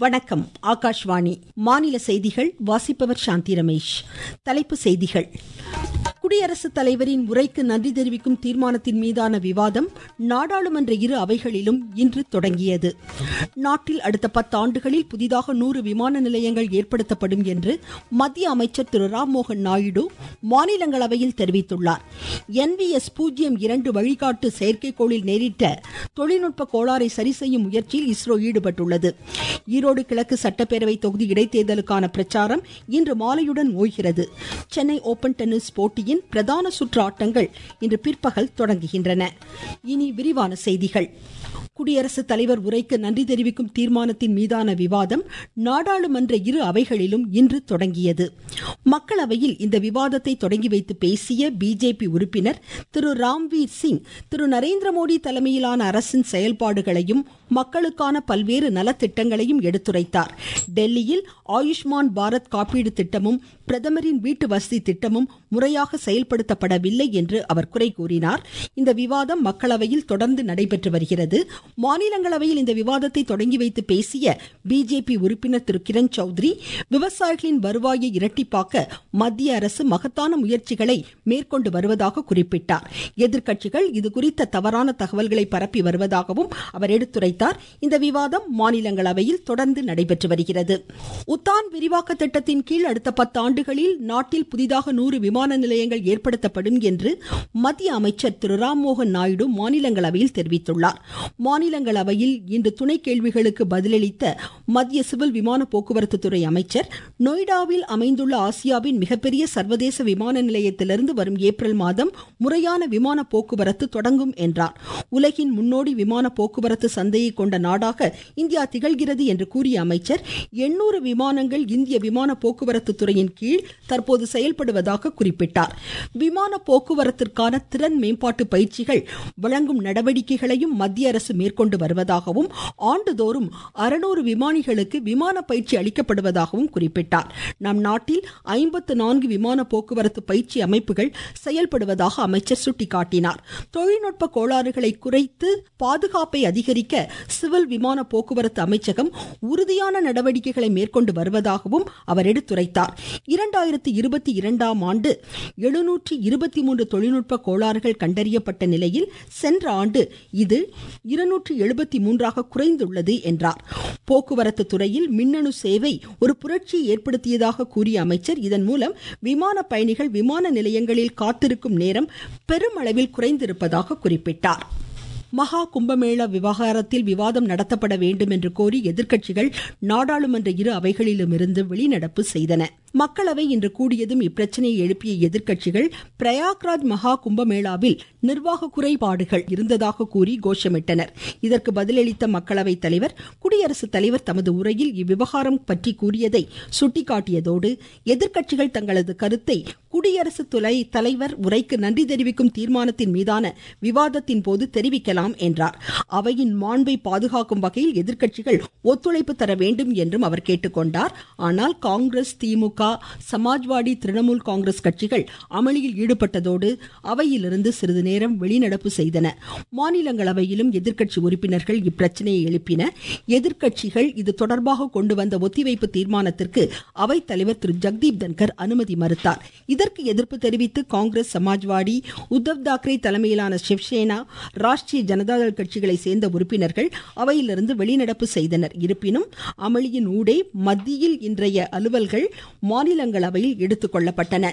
வணக்கம் ஆகாஷ்வாணி மாநில செய்திகள் வாசிப்பவர் சாந்தி ரமேஷ் தலைப்புச் செய்திகள் குடியரசுத் தலைவரின் உரைக்கு நன்றி தெரிவிக்கும் தீர்மானத்தின் மீதான விவாதம் நாடாளுமன்ற இரு அவைகளிலும் இன்று தொடங்கியது நாட்டில் அடுத்த பத்தாண்டுகளில் புதிதாக நூறு விமான நிலையங்கள் ஏற்படுத்தப்படும் என்று மத்திய அமைச்சர் திரு ராம்மோகன் நாயுடு மாநிலங்களவையில் தெரிவித்துள்ளார் என்விஎஸ் பூஜ்ஜியம் இரண்டு வழிகாட்டு செயற்கைக்கோளில் நேரிட்ட தொழில்நுட்ப கோளாறை சரி செய்யும் முயற்சியில் இஸ்ரோ ஈடுபட்டுள்ளது ஈரோடு கிழக்கு சட்டப்பேரவை தொகுதி இடைத்தேர்தலுக்கான பிரச்சாரம் இன்று மாலையுடன் ஓய்கிறது சென்னை ஓபன் டென்னிஸ் போட்டியின் பிரதான சுற்று ஆட்டங்கள் இன்று பிற்பகல் தொடங்குகின்றன இனி விரிவான செய்திகள் குடியரசுத் தலைவர் உரைக்கு நன்றி தெரிவிக்கும் தீர்மானத்தின் மீதான விவாதம் நாடாளுமன்ற இரு அவைகளிலும் இன்று தொடங்கியது மக்களவையில் இந்த விவாதத்தை தொடங்கி வைத்து பேசிய பிஜேபி உறுப்பினர் திரு ராம்வீர் சிங் திரு நரேந்திர மோடி தலைமையிலான அரசின் செயல்பாடுகளையும் மக்களுக்கான பல்வேறு நலத்திட்டங்களையும் எடுத்துரைத்தார் டெல்லியில் ஆயுஷ்மான் பாரத் காப்பீடு திட்டமும் பிரதமரின் வீட்டு வசதி திட்டமும் முறையாக செயல்படுத்தப்படவில்லை என்று அவர் குறை கூறினார் இந்த விவாதம் மக்களவையில் தொடர்ந்து நடைபெற்று வருகிறது மாநிலங்களவையில் இந்த விவாதத்தை தொடங்கி வைத்து பேசிய பிஜேபி உறுப்பினர் திரு கிரண் சௌத்ரி விவசாயிகளின் வருவாயை இரட்டிப்பாக்க மத்திய அரசு மகத்தான முயற்சிகளை மேற்கொண்டு வருவதாக குறிப்பிட்டார் எதிர்க்கட்சிகள் இதுகுறித்த தவறான தகவல்களை பரப்பி வருவதாகவும் அவர் எடுத்துரைத்தார் இந்த விவாதம் மாநிலங்களவையில் தொடர்ந்து நடைபெற்று வருகிறது உத்தான் விரிவாக்க திட்டத்தின் கீழ் அடுத்த பத்து ஆண்டுகளில் நாட்டில் புதிதாக நூறு விமான நிலையங்கள் ஏற்படுத்தப்படும் என்று மத்திய அமைச்சர் திரு ராம்மோகன் நாயுடு மாநிலங்களவையில் தெரிவித்துள்ளார் மாநிலங்களவையில் இன்று துணை கேள்விகளுக்கு பதிலளித்த மத்திய சிவில் விமான போக்குவரத்து துறை அமைச்சர் நொய்டாவில் அமைந்துள்ள ஆசியாவின் மிகப்பெரிய சர்வதேச விமான நிலையத்திலிருந்து வரும் ஏப்ரல் மாதம் முறையான விமான போக்குவரத்து தொடங்கும் என்றார் உலகின் முன்னோடி விமான போக்குவரத்து சந்தையை கொண்ட நாடாக இந்தியா திகழ்கிறது என்று கூறிய அமைச்சர் எண்ணூறு விமானங்கள் இந்திய விமான போக்குவரத்து துறையின் கீழ் தற்போது செயல்படுவதாக குறிப்பிட்டார் விமான போக்குவரத்திற்கான திறன் மேம்பாட்டு பயிற்சிகள் வழங்கும் நடவடிக்கைகளையும் மத்திய அரசு மேற்கொண்டு வருவதாகவும் ஆண்டுதோறும் அறுநூறு விமானிகளுக்கு விமான பயிற்சி அளிக்கப்படுவதாகவும் குறிப்பிட்டார் நம் நாட்டில் ஐம்பத்து நான்கு விமான போக்குவரத்து பயிற்சி அமைப்புகள் செயல்படுவதாக அமைச்சர் சுட்டிக்காட்டினார் தொழில்நுட்ப கோளாறுகளை குறைத்து பாதுகாப்பை அதிகரிக்க சிவில் விமான போக்குவரத்து அமைச்சகம் உறுதியான நடவடிக்கைகளை மேற்கொண்டு வருவதாகவும் அவர் எடுத்துரைத்தார் இரண்டாயிரத்தி இருபத்தி இரண்டாம் ஆண்டு எழுநூற்றி இருபத்தி மூன்று தொழில்நுட்ப கோளாறுகள் கண்டறியப்பட்ட நிலையில் சென்ற ஆண்டு இது இருநூற்றி எழுபத்தி மூன்றாக குறைந்துள்ளது என்றார் போக்குவரத்து துறையில் மின்னணு சேவை ஒரு புரட்சியை ஏற்படுத்தியதாக கூறிய அமைச்சர் இதன் மூலம் விமான பயணிகள் விமான நிலையங்களில் காத்திருக்கும் நேரம் பெருமளவில் குறைந்திருப்பதாக குறிப்பிட்டார் மகா கும்பமேளா விவகாரத்தில் விவாதம் நடத்தப்பட வேண்டும் என்று கோரி எதிர்க்கட்சிகள் நாடாளுமன்ற இரு அவைகளிலுமிருந்து வெளிநடப்பு செய்தன மக்களவை இன்று கூடியதும் இப்பிரச்சனையை எழுப்பிய எதிர்க்கட்சிகள் பிரயாக்ராஜ் மகா கும்பமேளாவில் நிர்வாக குறைபாடுகள் இருந்ததாக கூறி கோஷமிட்டனர் இதற்கு பதிலளித்த மக்களவைத் தலைவர் குடியரசுத் தலைவர் தமது உரையில் இவ்விவகாரம் பற்றி கூறியதை சுட்டிக்காட்டியதோடு எதிர்க்கட்சிகள் தங்களது கருத்தை குடியரசு துறை தலைவர் உரைக்கு நன்றி தெரிவிக்கும் தீர்மானத்தின் மீதான விவாதத்தின் போது தெரிவிக்கலாம் என்றார் அவையின் மாண்பை பாதுகாக்கும் வகையில் எதிர்க்கட்சிகள் ஒத்துழைப்பு தர வேண்டும் என்றும் அவர் கேட்டுக்கொண்டார் ஆனால் காங்கிரஸ் திமுக சமாஜ்வாடி திரிணாமுல் காங்கிரஸ் கட்சிகள் அமளியில் ஈடுபட்டதோடு அவையிலிருந்து சிறிது நேரம் வெளிநடப்பு செய்தன மாநிலங்களவையிலும் எதிர்க்கட்சி உறுப்பினர்கள் இப்பிரச்சனையை எழுப்பின எதிர்க்கட்சிகள் இது தொடர்பாக கொண்டு வந்த ஒத்திவைப்பு தீர்மானத்திற்கு அவைத் தலைவர் திரு ஜெக்தீப் தன்கர் அனுமதி மறுத்தார் இதற்கு எதிர்ப்பு தெரிவித்து காங்கிரஸ் சமாஜ்வாடி உத்தவ் தாக்கரே தலைமையிலான சிவசேனா ராஷ்டிரிய ஜனதாதள் கட்சிகளை சேர்ந்த உறுப்பினர்கள் அவையிலிருந்து வெளிநடப்பு செய்தனர் இருப்பினும் அமளியின் ஊடே மத்தியில் இன்றைய அலுவல்கள் மாநிலங்களவையில் எடுத்துக்கொள்ளப்பட்டன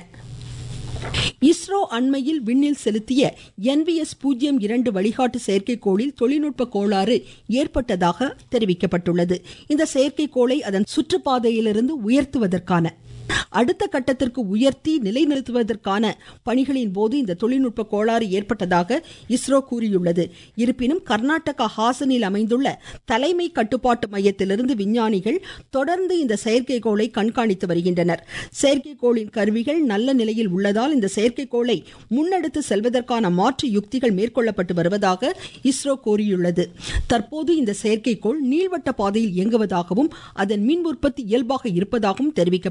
இஸ்ரோ அண்மையில் விண்ணில் செலுத்திய என்விஎஸ் பூஜ்ஜியம் இரண்டு வழிகாட்டு செயற்கைக்கோளில் தொழில்நுட்ப கோளாறு ஏற்பட்டதாக தெரிவிக்கப்பட்டுள்ளது இந்த செயற்கைக்கோளை அதன் சுற்றுப்பாதையிலிருந்து உயர்த்துவதற்கான அடுத்த கட்டத்திற்கு உயர்த்தி நிலைநிறுத்துவதற்கான பணிகளின் போது இந்த தொழில்நுட்ப கோளாறு ஏற்பட்டதாக இஸ்ரோ கூறியுள்ளது இருப்பினும் கர்நாடகா ஹாசனில் அமைந்துள்ள தலைமை கட்டுப்பாட்டு மையத்திலிருந்து விஞ்ஞானிகள் தொடர்ந்து இந்த செயற்கைக்கோளை கண்காணித்து வருகின்றனர் செயற்கைக்கோளின் கருவிகள் நல்ல நிலையில் உள்ளதால் இந்த செயற்கைக்கோளை முன்னெடுத்து செல்வதற்கான மாற்று யுக்திகள் மேற்கொள்ளப்பட்டு வருவதாக இஸ்ரோ கூறியுள்ளது தற்போது இந்த செயற்கைக்கோள் நீள்வட்ட பாதையில் இயங்குவதாகவும் அதன் மின் உற்பத்தி இயல்பாக இருப்பதாகவும் தெரிவிக்கப்பட்டுள்ளது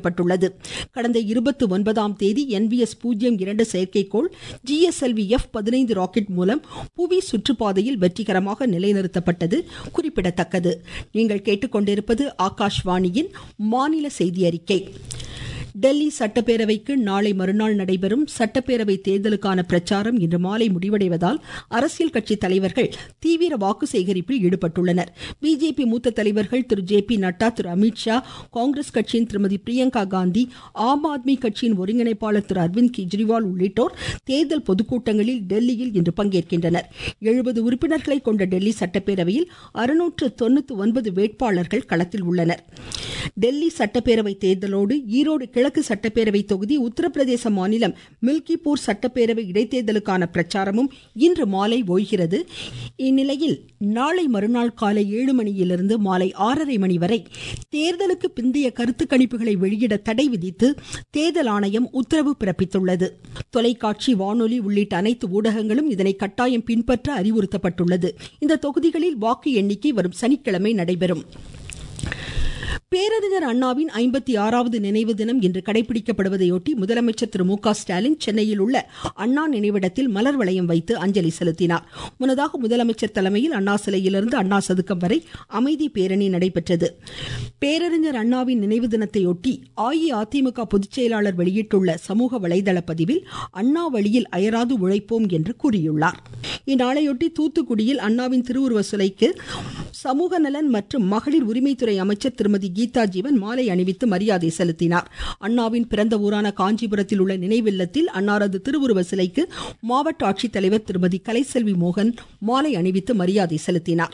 தொடங்கியது கடந்த இருபத்தி ஒன்பதாம் தேதி என்விஎஸ் பூஜ்ஜியம் இரண்டு செயற்கைக்கோள் ஜிஎஸ்எல்வி எஃப் பதினைந்து ராக்கெட் மூலம் புவி சுற்றுப்பாதையில் வெற்றிகரமாக நிலைநிறுத்தப்பட்டது குறிப்பிடத்தக்கது நீங்கள் கேட்டுக்கொண்டிருப்பது ஆகாஷ்வாணியின் மாநில செய்தி அறிக்கை டெல்லி சட்டப்பேரவைக்கு நாளை மறுநாள் நடைபெறும் சட்டப்பேரவை தேர்தலுக்கான பிரச்சாரம் இன்று மாலை முடிவடைவதால் அரசியல் கட்சி தலைவர்கள் தீவிர வாக்கு சேகரிப்பில் ஈடுபட்டுள்ளனர் பிஜேபி மூத்த தலைவர்கள் திரு ஜே பி நட்டா திரு அமித்ஷா காங்கிரஸ் கட்சியின் திருமதி பிரியங்கா காந்தி ஆம் ஆத்மி கட்சியின் ஒருங்கிணைப்பாளர் திரு அரவிந்த் கெஜ்ரிவால் உள்ளிட்டோர் தேர்தல் பொதுக்கூட்டங்களில் டெல்லியில் இன்று பங்கேற்கின்றனர் எழுபது உறுப்பினர்களை கொண்ட டெல்லி சட்டப்பேரவையில் அறுநூற்று தொண்ணூத்தி ஒன்பது வேட்பாளர்கள் களத்தில் உள்ளனர் டெல்லி சட்டப்பேரவை தேர்தலோடு ஈரோடு கிழக்கு சட்டப்பேரவை தொகுதி உத்தரப்பிரதேச மாநிலம் மில்கிப்பூர் சட்டப்பேரவை இடைத்தேர்தலுக்கான பிரச்சாரமும் இன்று மாலை ஓய்கிறது இந்நிலையில் நாளை மறுநாள் காலை ஏழு மணியிலிருந்து மாலை ஆறரை மணி வரை தேர்தலுக்கு பிந்தைய கருத்து கணிப்புகளை வெளியிட தடை விதித்து தேர்தல் ஆணையம் உத்தரவு பிறப்பித்துள்ளது தொலைக்காட்சி வானொலி உள்ளிட்ட அனைத்து ஊடகங்களும் இதனை கட்டாயம் பின்பற்ற அறிவுறுத்தப்பட்டுள்ளது இந்த தொகுதிகளில் வாக்கு எண்ணிக்கை வரும் சனிக்கிழமை நடைபெறும் பேரறிஞர் அண்ணாவின் ஐம்பத்தி ஆறாவது நினைவு தினம் இன்று கடைபிடிக்கப்படுவதையொட்டி முதலமைச்சர் திரு மு க ஸ்டாலின் சென்னையில் உள்ள அண்ணா நினைவிடத்தில் மலர் வளையம் வைத்து அஞ்சலி செலுத்தினார் முன்னதாக முதலமைச்சர் தலைமையில் அண்ணா சிலையிலிருந்து அண்ணா சதுக்கம் வரை அமைதி பேரணி நடைபெற்றது பேரறிஞர் அண்ணாவின் நினைவு தினத்தையொட்டி அஇஅதிமுக பொதுச் செயலாளர் வெளியிட்டுள்ள சமூக வலைதள பதிவில் அண்ணா வழியில் அயராது உழைப்போம் என்று கூறியுள்ளார் இந்நாளையொட்டி தூத்துக்குடியில் அண்ணாவின் திருவுருவ சிலைக்கு சமூக நலன் மற்றும் மகளிர் உரிமைத்துறை அமைச்சர் திருமதி கீதா ஜீவன் மாலை அணிவித்து மரியாதை செலுத்தினார் அண்ணாவின் பிறந்த ஊரான காஞ்சிபுரத்தில் உள்ள நினைவில்லத்தில் அன்னாரது திருவுருவ சிலைக்கு மாவட்ட ஆட்சித்தலைவர் திருமதி கலைசெல்வி மோகன் மாலை அணிவித்து மரியாதை செலுத்தினார்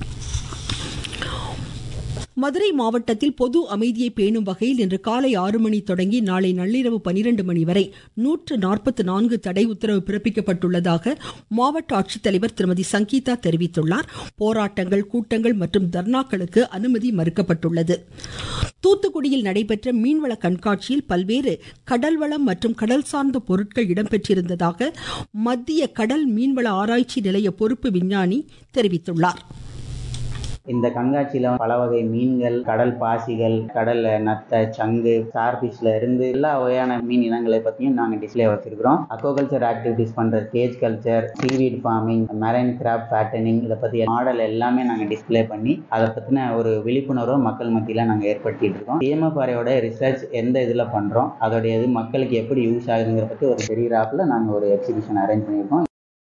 மதுரை மாவட்டத்தில் பொது அமைதியை பேணும் வகையில் இன்று காலை ஆறு மணி தொடங்கி நாளை நள்ளிரவு பனிரெண்டு மணி வரை நூற்று நாற்பத்தி நான்கு தடை உத்தரவு பிறப்பிக்கப்பட்டுள்ளதாக மாவட்ட ஆட்சித்தலைவர் திருமதி சங்கீதா தெரிவித்துள்ளார் போராட்டங்கள் கூட்டங்கள் மற்றும் தர்ணாக்களுக்கு அனுமதி மறுக்கப்பட்டுள்ளது தூத்துக்குடியில் நடைபெற்ற மீன்வள கண்காட்சியில் பல்வேறு கடல்வளம் மற்றும் கடல் சார்ந்த பொருட்கள் இடம்பெற்றிருந்ததாக மத்திய கடல் மீன்வள ஆராய்ச்சி நிலைய பொறுப்பு விஞ்ஞானி தெரிவித்துள்ளார் இந்த கண்காட்சியில பல வகை மீன்கள் கடல் பாசிகள் கடல்ல நத்தை சங்கு ஸ்டார்பிஷ்ல இருந்து எல்லா வகையான மீன் இனங்களை பத்தியும் நாங்க டிஸ்பிளே வச்சிருக்கிறோம் அக்வாகல்ச்சர் ஆக்டிவிட்டிஸ் பண்ற cage culture seaweed farming marine crop patterning இதை பத்தி மாடல் எல்லாமே நாங்க டிஸ்பிளே பண்ணி அதை பத்தின ஒரு விழிப்புணர்வை மக்கள் மத்தியில நாங்க ஏற்படுத்திட்டு இருக்கோம் டிஎம்எஃப்ஆரையோட ரிசர்ச் எந்த இதுல பண்றோம் அதோடைய இது மக்களுக்கு எப்படி யூஸ் ஆகுதுங்கிற பத்தி ஒரு பெரிய ராப்ல நாங்க ஒரு எக்ஸிபிஷன் அரேஞ்ச் பண்ணியிருக்கோம்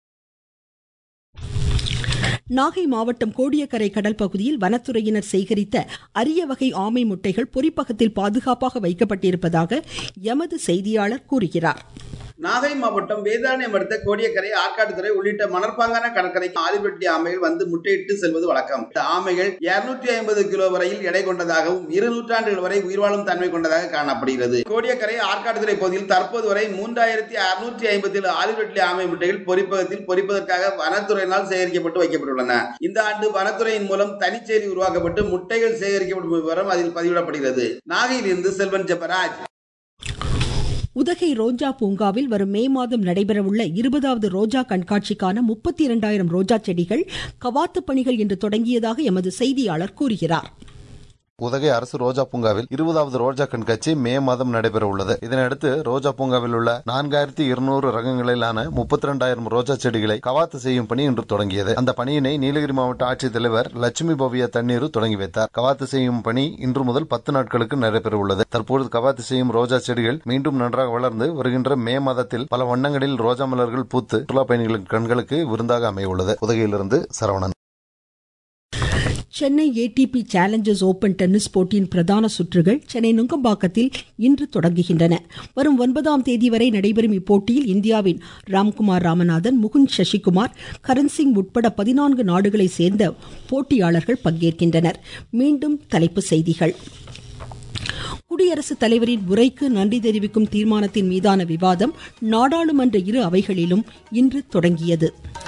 நாகை மாவட்டம் கோடியக்கரை கடல் பகுதியில் வனத்துறையினர் சேகரித்த அரிய வகை ஆமை முட்டைகள் பொறிப்பகத்தில் பாதுகாப்பாக வைக்கப்பட்டிருப்பதாக எமது செய்தியாளர் கூறுகிறார் நாகை மாவட்டம் வேதாரண்யம் அடுத்த கோடியக்கரை ஆற்காட்டுத்துறை உள்ளிட்ட மணற்பாங்கான கடற்கரைக்கு ஆலிவெட்டி ஆமைகள் வந்து முட்டையிட்டு செல்வது வழக்கம் இந்த ஆமைகள் இருநூற்றி ஐம்பது கிலோ வரையில் எடை கொண்டதாகவும் இரு நூற்றாண்டுகள் வரை உயிர்வாழும் தன்மை கொண்டதாக காணப்படுகிறது கோடியக்கரை ஆற்காட்டுத்துறை பகுதியில் தற்போது வரை மூன்றாயிரத்தி அறுநூற்றி ஐம்பத்தி ஏழு ஆலிவெட்டி ஆமை முட்டைகள் பொறிப்பகத்தில் பொறிப்பதற்காக வனத்துறையினால் சேகரிக்கப்பட்டு வைக்கப்பட்டுள்ளன இந்த ஆண்டு வனத்துறையின் மூலம் தனிச்சேரி உருவாக்கப்பட்டு முட்டைகள் சேகரிக்கப்படும் விவரம் அதில் பதிவிடப்படுகிறது நாகையிலிருந்து செல்வன் ஜெபராஜ் உதகை ரோஜா பூங்காவில் வரும் மே மாதம் நடைபெறவுள்ள இருபதாவது ரோஜா கண்காட்சிக்கான முப்பத்தி இரண்டாயிரம் ரோஜா செடிகள் கவாத்து பணிகள் இன்று தொடங்கியதாக எமது செய்தியாளர் கூறுகிறார் உதகை அரசு ரோஜா பூங்காவில் இருபதாவது ரோஜா கண்காட்சி மே மாதம் நடைபெற உள்ளது இதனையடுத்து ரோஜா பூங்காவில் உள்ள நான்காயிரத்தி இருநூறு ரகங்களிலான முப்பத்தி ரெண்டாயிரம் ரோஜா செடிகளை கவாத்து செய்யும் பணி இன்று தொடங்கியது அந்த பணியினை நீலகிரி மாவட்ட ஆட்சித்தலைவர் லட்சுமி பவ்யா தண்ணீர் தொடங்கி வைத்தார் கவாத்து செய்யும் பணி இன்று முதல் பத்து நாட்களுக்கு நடைபெற உள்ளது தற்போது கவாத்து செய்யும் ரோஜா செடிகள் மீண்டும் நன்றாக வளர்ந்து வருகின்ற மே மாதத்தில் பல வண்ணங்களில் ரோஜா மலர்கள் பூத்து சுற்றுலா பயணிகளின் கண்களுக்கு விருந்தாக அமைய உள்ளது உதகையிலிருந்து Saravanan Chennai ATP challengers open tennis போட்டியின் பிரதான சுற்றுகள் சென்னை நுங்கம்பாக்கத்தில் இன்று தொடங்குகின்றன வரும் ஒன்பதாம் தேதி வரை நடைபெறும் இப்போட்டியில் இந்தியாவின் ராம்குமார் ராமநாதன் முகுந்த் சசிகுமார் கரண் சிங் உட்பட பதினான்கு நாடுகளை சேர்ந்த போட்டியாளர்கள் பங்கேற்கின்றனர் மீண்டும் தலைப்புச் செய்திகள் குடியரசுத் தலைவரின் உரைக்கு நன்றி தெரிவிக்கும் தீர்மானத்தின் மீதான விவாதம் நாடாளுமன்ற இரு அவைகளிலும் இன்று தொடங்கியது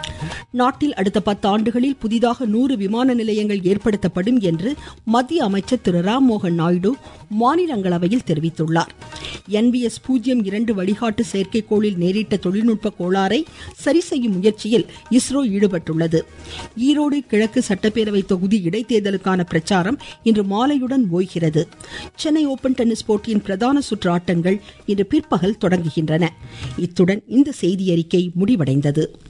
நாட்டில் அடுத்த பத்து ஆண்டுகளில் புதிதாக நூறு விமான நிலையங்கள் ஏற்படுத்தப்படும் என்று மத்திய அமைச்சர் திரு ராம்மோகன் நாயுடு மாநிலங்களவையில் தெரிவித்துள்ளார் என்பிஎஸ் பூஜ்ஜியம் இரண்டு வழிகாட்டு செயற்கைக்கோளில் நேரிட்ட தொழில்நுட்ப கோளாறை சரி செய்யும் முயற்சியில் இஸ்ரோ ஈடுபட்டுள்ளது ஈரோடு கிழக்கு சட்டப்பேரவை தொகுதி இடைத்தேர்தலுக்கான பிரச்சாரம் இன்று மாலையுடன் ஓய்கிறது சென்னை ஓபன் டென்னிஸ் போட்டியின் பிரதான சுற்று ஆட்டங்கள் இன்று பிற்பகல் தொடங்குகின்றன இத்துடன் இந்த செய்தியறிக்கை முடிவடைந்தது